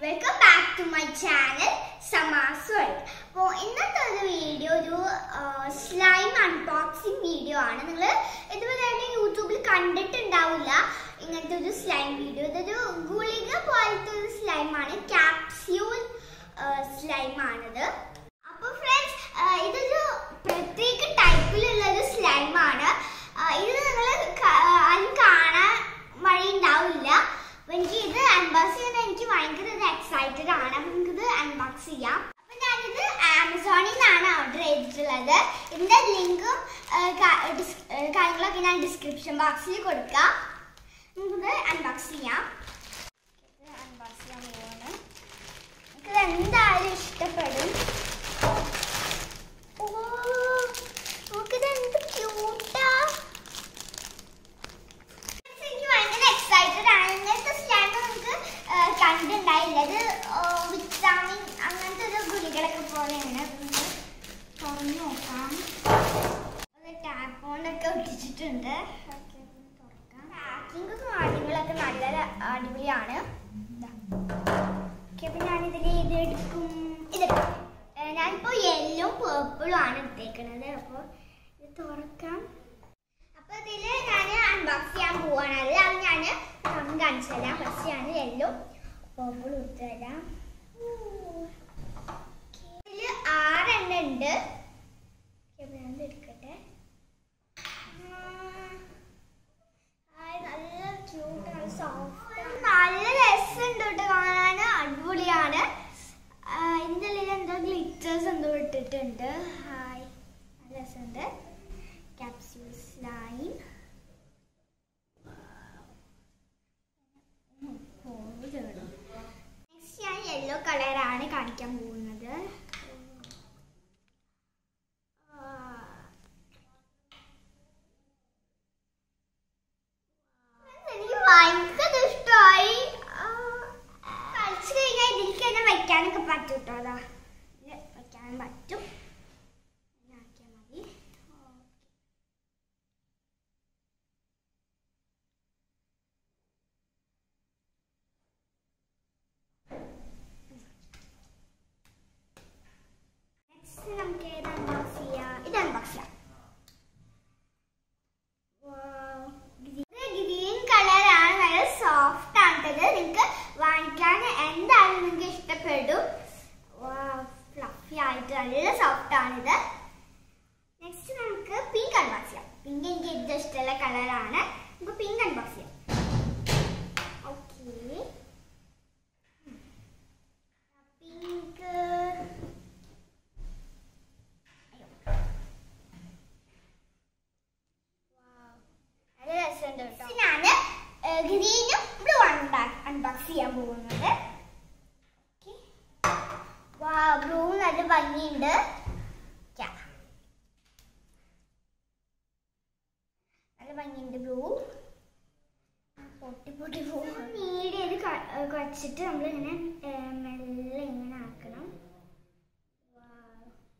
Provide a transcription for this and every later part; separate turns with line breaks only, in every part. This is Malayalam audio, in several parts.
Welcome back to my channel സമാസ് വേൾഡ് അപ്പോൾ ഇന്നത്തെ ഒരു വീഡിയോ ഒരു സ്ലൈം അൺബോക്സിങ് വീഡിയോ ആണ് നിങ്ങൾ ഇതുപോലെ തന്നെ യൂട്യൂബിൽ കണ്ടിട്ടുണ്ടാവില്ല ഇങ്ങനത്തെ ഒരു സ്ലൈം വീഡിയോ ഇതൊരു ഗുളിക പോലത്തെ ഒരു സ്ലൈമാണ് ക്യാപ്സ്യൂൾ സ്ലൈമാണിത് അപ്പോൾ ഫ്രണ്ട്സ് ഇതൊരു പ്രത്യേക ടൈപ്പിലുള്ള ഒരു സ്ലൈമാണ് ഇത് നിങ്ങൾ ആരും കാണാൻ വഴി ഉണ്ടാവില്ല അപ്പൊ എനിക്ക് ഇത് അൺബോക്സ് ചെയ്യാൻ എനിക്ക് ഭയങ്കര എക്സൈറ്റഡ് ആണ് അപ്പൊ നമുക്കിത് അൺബോക്സ് ചെയ്യാം അപ്പൊ ഞാനിത് ആമസോണിൽ നിന്നാണ് ഓർഡർ ചെയ്തിട്ടുള്ളത് ഇതിന്റെ ലിങ്കും കാര്യങ്ങളൊക്കെ ഞാൻ ഡിസ്ക്രിപ്ഷൻ ബോക്സിൽ കൊടുക്കാം നമുക്കിത് അൺബോക്സ് ചെയ്യാം ഇത് അൺബോക്സ് ചെയ്യാൻ പോവാണ് എനിക്കിത് എന്തായാലും ഇഷ്ടപ്പെടും ഓ നോക്കിത് എന്ത് ക്യൂട്ടാ എനിക്ക് ഭയങ്കര എക്സൈറ്റഡ് ആണ് ഇങ്ങനത്തെ സ്ലാം നമുക്ക് കണ്ടിട്ടുണ്ടായില്ല ഇത് വിറ്റാമിൻ അങ്ങനത്തെ ഒരു ഗുളികളൊക്കെ പോലെയാണ് നമുക്ക് തുറന്നു നോക്കാം ടാപ്പ് കൊണ്ടൊക്കെ ഒട്ടിച്ചിട്ടുണ്ട് പാക്കിംഗ് കാര്യങ്ങളൊക്കെ നല്ല അടിപൊളിയാണ് ഓക്കെ അപ്പൊ ഞാനിതിൽ ഇത് എടുക്കും ഇതെടുക്കും ഞാനിപ്പോ യെല്ലോ പേർപ്പിളും ആണ് എടുത്തേക്കണത് അപ്പോൾ ഇത് തുറക്കാം അപ്പൊ ഇതില് ഞാൻ അൺബോക്സ് ചെയ്യാൻ പോവാണ് അത് അത് ഞാൻ തുറന്ന് കാണിച്ചു തരാം ഫസ്റ്റ് ഞാൻ യെല്ലോ പേർപ്പിൾ കൊടുത്തു തരാം ഇതില് ആറെണ്ണം ഉണ്ട് Okay, അപ്പൊ ഞാൻ ഇത് എടുക്കട്ടെ ഹായ്, നല്ല ക്യൂട്ട് നല്ല സോഫ്റ്റ് നല്ല രസമുണ്ട് കേട്ടോ കാണാൻ അടിപൊളിയാണ് ആ, ഇതിന്റെ ഉള്ളിൽ എന്തോ ഗ്ലിറ്റേഴ്സ് എന്തോ ഇട്ടിട്ടുണ്ട് ഹായ് നല്ല രസമുണ്ട് ക്യാപ്സ്യൂൾ സ്ലൈം നെക്സ്റ്റ് ഞാൻ യെല്ലോ കളറാണ് കാണിക്കാൻ പോകുന്നത് എനിക്ക് ഭയങ്കര ഇഷ്ടമായി കളിച്ചു കഴിഞ്ഞാൽ ഇതിലേക്ക് തന്നെ വയ്ക്കാനൊക്കെ പറ്റും കേട്ടോ അതാ ഇത് വയ്ക്കാൻ പറ്റും ഇങ്ങനെ ആക്കിയാൽ മതി നെക്സ്റ്റ് നമുക്ക് ഏത് അൺബോക്സ് ചെയ്യാം ഇത് അൺബോക്സ് ചെയ്യാം ഗ്രീൻ കളറാണ് നല്ല സോഫ്റ്റ് ആണിട്ടത് നിങ്ങൾക്ക് വാങ്ങിക്കാൻ എന്തായാലും നിങ്ങൾക്ക് ഇഷ്ടപ്പെടും ഫ്ലഫി ആയിട്ട് നല്ല സോഫ്റ്റ് ആണിത് നെക്സ്റ്റ് നമുക്ക് പിങ്ക് അൺബോക്സ് ചെയ്യാം പിങ്ക് എനിക്ക് ഏറ്റവും ഇഷ്ടമുള്ള കളറാണ് നമുക്ക് പിങ്ക് അൺബോക്സ് ചെയ്യാം ഓക്കെ പിങ്ക് നല്ല രസമുണ്ട് കേട്ടോ ഞാന് ഗ്രീനും ബ്ലൂ ആണ് അൺബോക്സ് ചെയ്യാൻ പോകുന്നത് വാ ബ്ലൂ നല്ല ഭംഗിയുണ്ട് യാ. നല്ല ഭംഗിയുണ്ട് ബ്ലൂ പൊട്ടി പൊട്ടി പോകും നീഡ് ചെയ്ത് കുഴച്ചിട്ട് നമ്മളിങ്ങനെ മെല്ലെ ഇങ്ങനെ ആക്കണം Wow.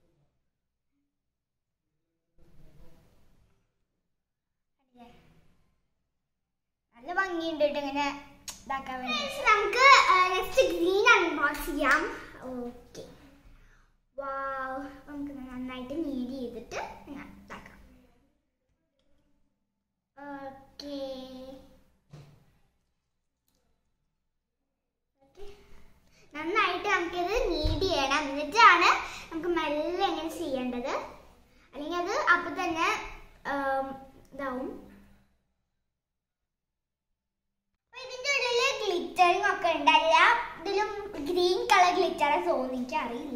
അല്ലേ? നല്ല ഭംഗിയുണ്ട് കേട്ടോ ഇങ്ങനെ ഇതാക്കാൻ വേണ്ടി നമുക്ക് നെക്സ്റ്റ് ഗ്രീൻ അൺബോക്സ് ചെയ്യാം ഓക്കെ വാവ് നമുക്ക് നന്നായിട്ട് നീഡ് ചെയ്തിട്ട് ഇങ്ങനെ ഇതാക്കാം ഓക്കെ നന്നായിട്ട് നമുക്കിത് നീഡ് ചെയ്യണം എന്നിട്ടാണ് നമുക്ക് മെല്ലെ എങ്ങനെ ചെയ്യേണ്ടത് അല്ലെങ്കിൽ അത് അപ്പൊ തന്നെ ആം, ഇതാവും അപ്പൊ ഇതിന്റെ ഉള്ളില് ഗ്ലിറ്ററിങ് ഒക്കെ ഉണ്ട് എല്ലാ ഇതിലും ഗ്രീൻ കളർ ഗ്ലിറ്റർ തോന്നി എനിക്ക് അറിയില്ല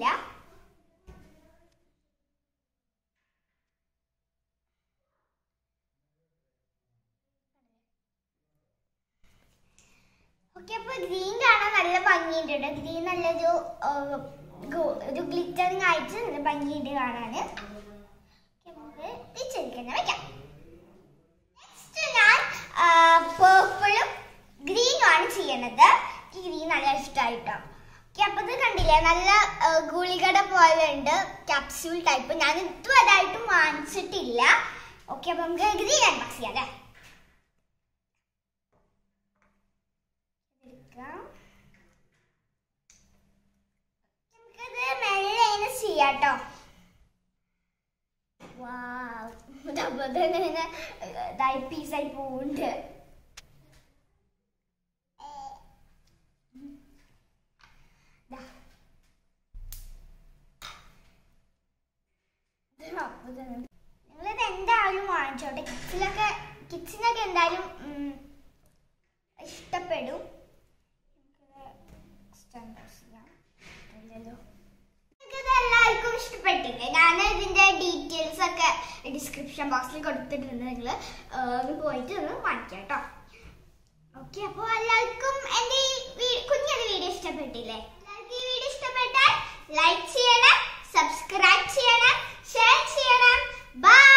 ഓക്കെ അപ്പൊ ഗ്രീൻ കാണാൻ നല്ല ഭംഗിയുണ്ട് കേട്ടോ ഗ്രീൻ നല്ലൊരു ആ, ഗോ- ഒരു ഗ്ലിറ്ററിങ് ആയിട്ട് നല്ല ഭംഗിയുണ്ട് കാണാന് Okay, നമുക്ക് തിരിച്ചെടുക്കുന്ന വെക്കാം നെക്സ്റ്റ് ഞാൻ പേർപ്പിളും ഗ്രീനും ആണ് ചെയ്യണത് എനിക്ക് ഗ്രീൻ നല്ല ഇഷ്ടമായിട്ടോ ഓക്കെ അപ്പൊ ഇത് കണ്ടില്ലേ നല്ല ആ, ഗുളികയുടെ പോലെ ഉണ്ട് ക്യാപ്സ്യൂൾ ടൈപ്പ് ഞാൻ ഇതുവരായിട്ടും വാങ്ങിച്ചിട്ടില്ല ഓക്കെ അപ്പൊ നമുക്ക് ഗ്രീൻ അൺബോക്സ് ചെയ്യാം അല്ലേ എടുക്കാം ചെയ്യാട്ടോ വാവ് ഇതപ്പോൾ തന്നെ ഇങ്ങനെ ഇതായി പീസായി പോകുന്നുണ്ട് ദാ. നിങ്ങളിത് എന്തായാലും വാങ്ങിച്ചോട്ടെ കിഡ്സിലൊക്കെ കിഡ്സിനൊക്കെ എന്തായാലും ഉം, ഇഷ്ടപ്പെടും നിങ്ങൾക്കിത് എല്ലാവർക്കും ഇഷ്ടപ്പെട്ടില്ലേ ഞാൻ ഇതിന്റെ ഡീറ്റെയിൽസ് ഒക്കെ ഡിസ്ക്രിപ്ഷൻ ബോക്സിൽ കൊടുത്തിട്ടുണ്ട് നിങ്ങൾ ഒന്ന് പോയിട്ട് ഒന്ന് വാങ്ങിക്കാം കേട്ടോ ഓക്കെ അപ്പോൾ എല്ലാവർക്കും എൻ്റെ ഈ വീ- കുഞ്ഞൊരു വീഡിയോ ഇഷ്ടപ്പെട്ടില്ലേ എല്ലാവർക്കും ഈ വീഡിയോ ഇഷ്ടപ്പെട്ടാൽ ലൈക്ക് ചെയ്യണം സബ്സ്ക്രൈബ് ചെയ്യണം ഷെയർ ചെയ്യണം ബൈ